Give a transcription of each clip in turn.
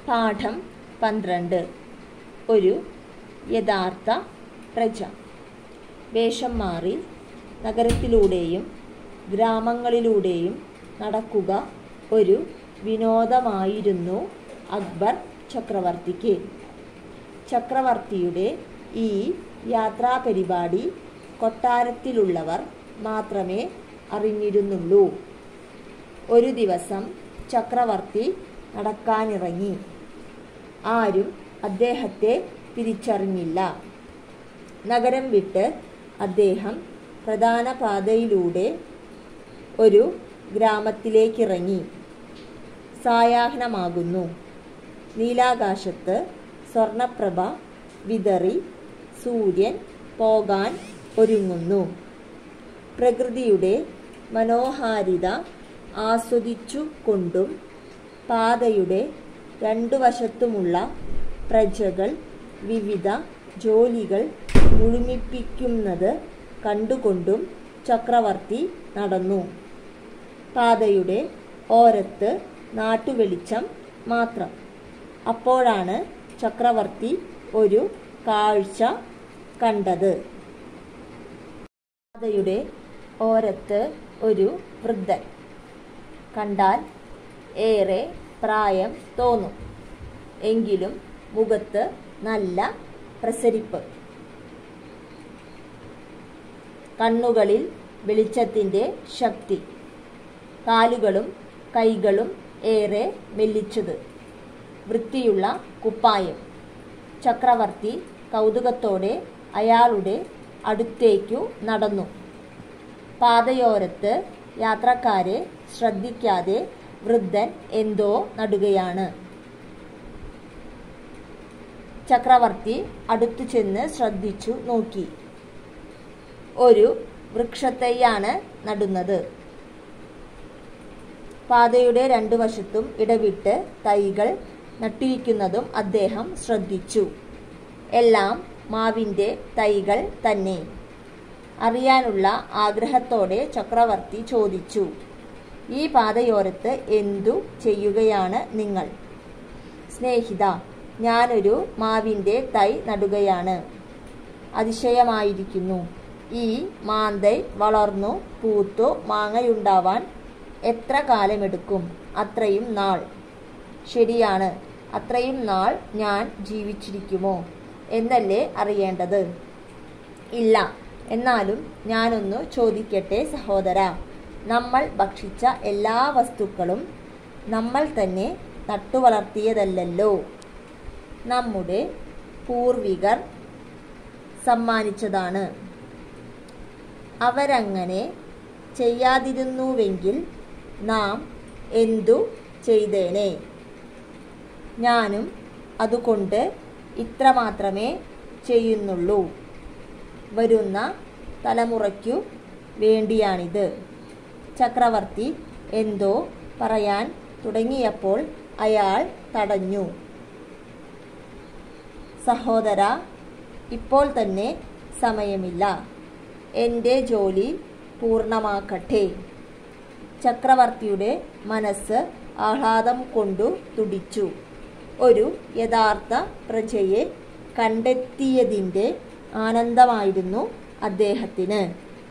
പാഠം പന്ത്രണ്ട് ഒരു യഥാർത്ഥ പ്രജ വേഷം മാറി നഗരത്തിലൂടെയും ഗ്രാമങ്ങളിലൂടെയും നടക്കുക ഒരു വിനോദമായിരുന്നു അക്ബർ ചക്രവർത്തിക്ക് ചക്രവർത്തിയുടെ ഈ യാത്രാ പരിപാടി കൊട്ടാരത്തിലുള്ളവർ മാത്രമേ അറിഞ്ഞിരുന്നുള്ളൂ ഒരു ദിവസം ചക്രവർത്തി നടക്കാനിറങ്ങി ആരും അദ്ദേഹത്തെ തിരിച്ചറിഞ്ഞില്ല നഗരം വിട്ട് അദ്ദേഹം പ്രധാന പാതയിലൂടെ ഒരു ഗ്രാമത്തിലേക്കിറങ്ങി സായാഹ്നമാകുന്നു നീലാകാശത്ത് സ്വർണപ്രഭ വിതറി സൂര്യൻ പോകാൻ ഒരുങ്ങുന്നു പ്രകൃതിയുടെ മനോഹാരിത ആസ്വദിച്ചു കൊണ്ടും പാതയുടെ രണ്ടു വശത്തുമുള്ള പ്രജകൾ വിവിധ ജോലികൾ മുഴുമിപ്പിക്കുന്നത് കണ്ടുകൊണ്ടും ചക്രവർത്തി നടന്നു പാതയുടെ ഓരത്ത് നാട്ടുവെളിച്ചം മാത്രം അപ്പോഴാണ് ചക്രവർത്തി ഒരു കാഴ്ച കണ്ടത് പാതയുടെ ഓരത്ത് ഒരു വൃദ്ധൻ കണ്ടാൽ ഏറെ പ്രായം തോന്നും എങ്കിലും മുഖത്ത് നല്ല പ്രസരിപ്പ് കണ്ണുകളിൽ വെളിച്ചത്തിൻ്റെ ശക്തി കാലുകളും കൈകളും ഏറെ മെല്ലിച്ചത് വൃത്തിയുള്ള കുപ്പായം ചക്രവർത്തി കൗതുകത്തോടെ അയാളുടെ അടുത്തേക്കു നടന്നു പാതയോരത്ത് യാത്രക്കാരെ ശ്രദ്ധിക്കാതെ വൃദ്ധൻ എന്തോ നടുകയാണ് ചക്രവർത്തി അടുത്തു ചെന്ന് ശ്രദ്ധിച്ചു നോക്കി ഒരു വൃക്ഷത്തൈയാണ് നടുന്നത് പാതയുടെ രണ്ടു വശത്തും ഇടവിട്ട് തൈകൾ നട്ടിരിക്കുന്നതും അദ്ദേഹം ശ്രദ്ധിച്ചു എല്ലാം മാവിൻ്റെ തൈകൾ തന്നെ അറിയാനുള്ള ആഗ്രഹത്തോടെ ചക്രവർത്തി ചോദിച്ചു ഈ പാതയോരത്ത് എന്തു ചെയ്യുകയാണ് നിങ്ങൾ സ്നേഹിത ഞാനൊരു മാവിൻ്റെ തൈ നടുകയാണ് അതിശയമായിരിക്കുന്നു ഈ മാന്തൈ വളർന്നു പൂത്തു മാങ്ങയുണ്ടാവാൻ എത്ര കാലമെടുക്കും അത്രയും നാൾ ശരിയാണ് അത്രയും നാൾ ഞാൻ ജീവിച്ചിരിക്കുമോ എന്നല്ലേ അറിയേണ്ടത് ഇല്ല എന്നാലും ഞാനൊന്നു ചോദിക്കട്ടെ സഹോദര നമ്മൾ ഭക്ഷിച്ച എല്ലാ വസ്തുക്കളും നമ്മൾ തന്നെ നട്ടുവളർത്തിയതല്ലല്ലോ നമ്മുടെ പൂർവികർ സമ്മാനിച്ചതാണ് അവരങ്ങനെ ചെയ്യാതിരുന്നുവെങ്കിൽ നാം എന്തു ചെയ്തേനെ ഞാനും അതുകൊണ്ട് ഇത്ര മാത്രമേ ചെയ്യുന്നുള്ളൂ വരുന്ന തലമുറയ്ക്കു വേണ്ടിയാണിത് ചക്രവർത്തി എന്തോ പറയാൻ തുടങ്ങിയപ്പോൾ അയാൾ തടഞ്ഞു സഹോദര ഇപ്പോൾ തന്നെ സമയമില്ല എൻ്റെ ജോലി പൂർണ്ണമാക്കട്ടെ ചക്രവർത്തിയുടെ മനസ്സ് ആഹ്ലാദം കൊണ്ടു തുടിച്ചു ഒരു യഥാർത്ഥ പ്രജയെ കണ്ടെത്തിയതിൻ്റെ ആനന്ദമായിരുന്നു അദ്ദേഹത്തിന്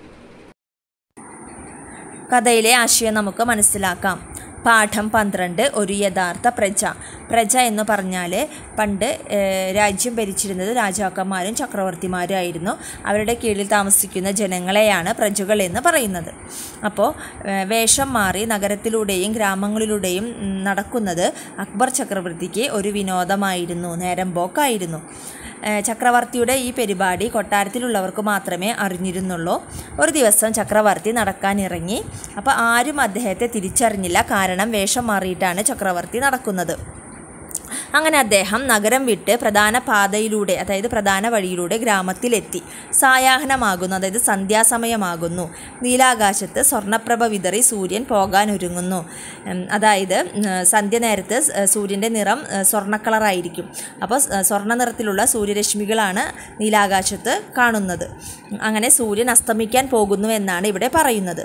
കഥയിലെ ആശയം നമുക്ക് മനസ്സിലാക്കാം പാഠം പന്ത്രണ്ട് ഒരു യഥാർത്ഥ പ്രജ പ്രജ എന്ന് പറഞ്ഞാൽ പണ്ട് ഏഹ്, രാജ്യം ഭരിച്ചിരുന്നത് രാജാക്കന്മാരും ചക്രവർത്തിമാരും ആയിരുന്നു അവരുടെ കീഴിൽ താമസിക്കുന്ന ജനങ്ങളെയാണ് പ്രജകൾ എന്ന് പറയുന്നത് അപ്പോൾ ഏഹ്, വേഷം മാറി നഗരത്തിലൂടെയും ഗ്രാമങ്ങളിലൂടെയും ഉം, നടക്കുന്നത് അക്ബർ ചക്രവർത്തിക്ക് ഒരു വിനോദമായിരുന്നു നേരം പോക്കായിരുന്നു ഏഹ് ചക്രവർത്തിയുടെ ഈ പരിപാടി കൊട്ടാരത്തിലുള്ളവർക്ക് മാത്രമേ അറിഞ്ഞിരുന്നുള്ളൂ ഒരു ദിവസം ചക്രവർത്തി നടക്കാനിറങ്ങി അപ്പോൾ ആരും അദ്ദേഹത്തെ തിരിച്ചറിഞ്ഞില്ല കാരണം വേഷം മാറിയിട്ടാണ് ചക്രവർത്തി നടക്കുന്നത് അങ്ങനെ അദ്ദേഹം നഗരം വിട്ട് പ്രധാന പാതയിലൂടെ അതായത് പ്രധാന വഴിയിലൂടെ ഗ്രാമത്തിലെത്തി സായാഹ്നമാകുന്നു അതായത് സന്ധ്യാസമയമാകുന്നു നീലാകാശത്ത് സ്വർണ്ണപ്രഭ വിതറി സൂര്യൻ പോകാനൊരുങ്ങുന്നു ഉം, അതായത് ഉം, സന്ധ്യ നേരത്ത് സ്- സൂര്യൻ്റെ നിറം ഏഹ്, സ്വർണ്ണ കളറായിരിക്കും അപ്പോൾ സ്- സ്വർണ്ണ നിറത്തിലുള്ള സൂര്യരശ്മികളാണ് നീലാകാശത്ത് കാണുന്നത് അങ്ങനെ സൂര്യൻ അസ്തമിക്കാൻ പോകുന്നു എന്നാണ് ഇവിടെ പറയുന്നത്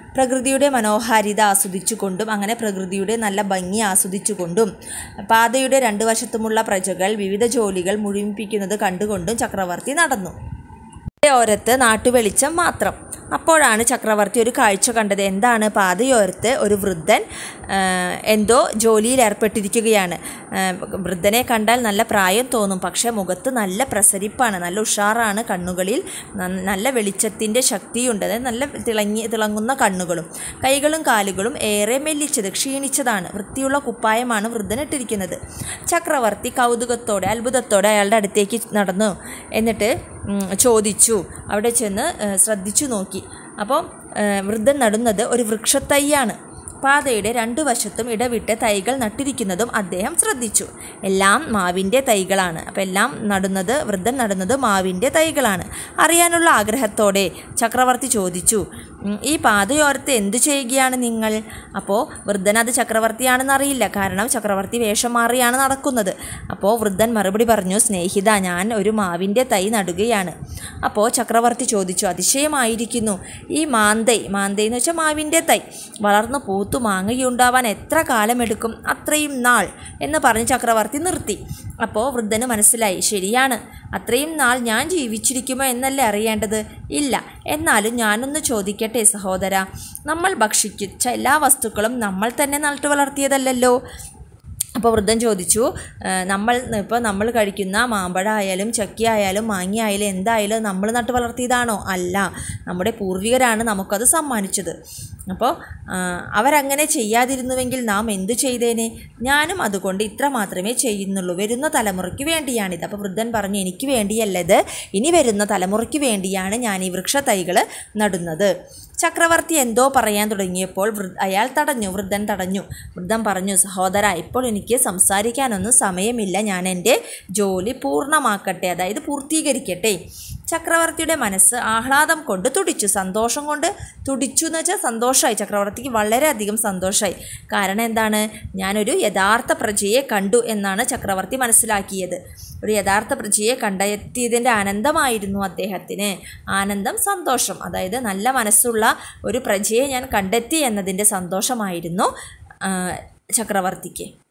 പ്രകൃതിയുടെ മനോഹാരിത ആസ്വദിച്ചുകൊണ്ടും അങ്ങനെ പ്രകൃതിയുടെ നല്ല ഭംഗി ആസ്വദിച്ചുകൊണ്ടും പാതയുടെ രണ്ട് വശത്തുമുള്ള പ്രജകൾ വിവിധ ജോലികൾ മുഴുമിപ്പിക്കുന്നത് കണ്ടുകൊണ്ടും ചക്രവർത്തി നടന്നു പാതയോരത്ത് നാട്ടുവെളിച്ചം മാത്രം അപ്പോഴാണ് ചക്രവർത്തി ഒരു കാഴ്ച കണ്ടത് എന്താണ് പാതയോരത്ത് ഒരു വൃദ്ധൻ ആ, എന്തോ ജോലിയിൽ ഏർപ്പെട്ടിരിക്കുകയാണ് ആ, വൃദ്ധനെ കണ്ടാൽ നല്ല പ്രായം തോന്നും പക്ഷേ മുഖത്ത് നല്ല പ്രസരിപ്പാണ് നല്ല ഉഷാറാണ് കണ്ണുകളിൽ ന- നല്ല വെളിച്ചത്തിൻ്റെ ശക്തിയുണ്ട് അതായത് നല്ല തിളങ്ങി തിളങ്ങുന്ന കണ്ണുകളും കൈകളും കാലുകളും ഏറെ മെല്ലിച്ചത് ക്ഷീണിച്ചതാണ് വൃത്തിയുള്ള കുപ്പായമാണ് വൃദ്ധൻ ഇട്ടിരിക്കുന്നത് ചക്രവർത്തി കൗതുകത്തോടെ അത്ഭുതത്തോടെ അയാളുടെ അടുത്തേക്ക് നടന്നു എന്നിട്ട് ഉം, ചോദിച്ചു അവിടെ ചെന്ന് ഏ, ശ്രദ്ധിച്ചു നോക്കി അപ്പോൾ ഏ, വൃദ്ധൻ നടുന്നത് ഒരു വൃക്ഷത്തൈയാണ് പാതയുടെ രണ്ടു വശത്തും ഇടവിട്ട് തൈകൾ നട്ടിരിക്കുന്നതും അദ്ദേഹം ശ്രദ്ധിച്ചു എല്ലാം മാവിൻ്റെ തൈകളാണ് അപ്പോൾ എല്ലാം നടുന്നത് വൃദ്ധൻ നടുന്നത് മാവിൻ്റെ തൈകളാണ് അറിയാനുള്ള ആഗ്രഹത്തോടെ ചക്രവർത്തി ചോദിച്ചു "ഉം, ഈ പാതയോരത്ത് എന്തു ചെയ്യുകയാണ് നിങ്ങൾ അപ്പോൾ വൃദ്ധൻ അത് ചക്രവർത്തിയാണെന്ന് അറിയില്ല കാരണം ചക്രവർത്തി വേഷം മാറിയാണ് നടക്കുന്നത് അപ്പോൾ വൃദ്ധൻ മറുപടി പറഞ്ഞു സ്നേഹിത ഞാൻ ഒരു മാവിൻ്റെ തൈ നടുകയാണ് അപ്പോൾ ചക്രവർത്തി ചോദിച്ചു അതിശയമായിരിക്കുന്നു ഈ മാന്തൈ മാന്തൈ എന്ന് വെച്ചാൽ മാവിൻ്റെ തൈ വളർന്നു പൂത്തു മാങ്ങയുണ്ടാവാൻ എത്ര കാലമെടുക്കും അത്രയും നാൾ എന്ന് പറഞ്ഞ് ചക്രവർത്തി നിർത്തി അപ്പോൾ വൃദ്ധന് മനസ്സിലായി ശരിയാണ് അത്രയും നാൾ ഞാൻ ജീവിച്ചിരിക്കുമോ എന്നല്ലേ അറിയേണ്ടത് ഇല്ല എന്നാലും ഞാനൊന്ന് ചോദിക്കട്ടെ സഹോദര നമ്മൾ ഭക്ഷിച്ച എല്ലാ വസ്തുക്കളും നമ്മൾ തന്നെ നട്ടു വളർത്തിയതല്ലല്ലോ അപ്പോൾ വൃദ്ധൻ ചോദിച്ചു "ആ, നമ്മൾ ഇപ്പോൾ നമ്മൾ കഴിക്കുന്ന മാമ്പഴം ആയാലും ചക്കി ആയാലും മാങ്ങ ആയാലും എന്തായാലും നമ്മൾ നട്ടു വളർത്തിയതാണോ അല്ല നമ്മുടെ പൂർവികരാണ് നമുക്കത് സമ്മാനിച്ചത് അപ്പോൾ ആ, അവരങ്ങനെ ചെയ്യാതിരുന്നുവെങ്കിൽ നാം എന്തു ചെയ്തേനെ ഞാനും അതുകൊണ്ട് ഇത്ര മാത്രമേ ചെയ്യുന്നുള്ളൂ വരുന്ന തലമുറയ്ക്ക് വേണ്ടിയാണിത് അപ്പോൾ വൃദ്ധൻ പറഞ്ഞു എനിക്ക് വേണ്ടിയല്ലത് ഇനി വരുന്ന തലമുറയ്ക്ക് വേണ്ടിയാണ് ഞാൻ ഈ വൃക്ഷത്തൈകൾ നടുന്നത് ചക്രവർത്തി എന്തോ പറയാൻ തുടങ്ങിയപ്പോൾ വൃ അയാൾ തടഞ്ഞു വൃദ്ധൻ തടഞ്ഞു വൃദ്ധൻ പറഞ്ഞു സഹോദര ഇപ്പോൾ എനിക്ക് സംസാരിക്കാനൊന്നും സമയമില്ല ഞാൻ എൻ്റെ ജോലി പൂർണ്ണമാക്കട്ടെ അതായത് പൂർത്തീകരിക്കട്ടെ ചക്രവർത്തിയുടെ മനസ്സ് ആഹ്ലാദം കൊണ്ട് തുടിച്ചു സന്തോഷം കൊണ്ട് തുടിച്ചു എന്ന് വെച്ചാൽ സന്തോഷമായി ചക്രവർത്തിക്ക് വളരെയധികം സന്തോഷമായി കാരണം എന്താണ് ഞാനൊരു യഥാർത്ഥ പ്രജയെ കണ്ടു എന്നാണ് ചക്രവർത്തി മനസ്സിലാക്കിയത് ഒരു യഥാർത്ഥ പ്രജയെ കണ്ടെത്തിയതിൻ്റെ ആനന്ദമായിരുന്നു അദ്ദേഹത്തിന് ആനന്ദം സന്തോഷം അതായത് നല്ല മനസ്സുള്ള ഒരു പ്രജയെ ഞാൻ കണ്ടെത്തി എന്നതിൻ്റെ സന്തോഷമായിരുന്നു ആ, ചക്രവർത്തിക്ക്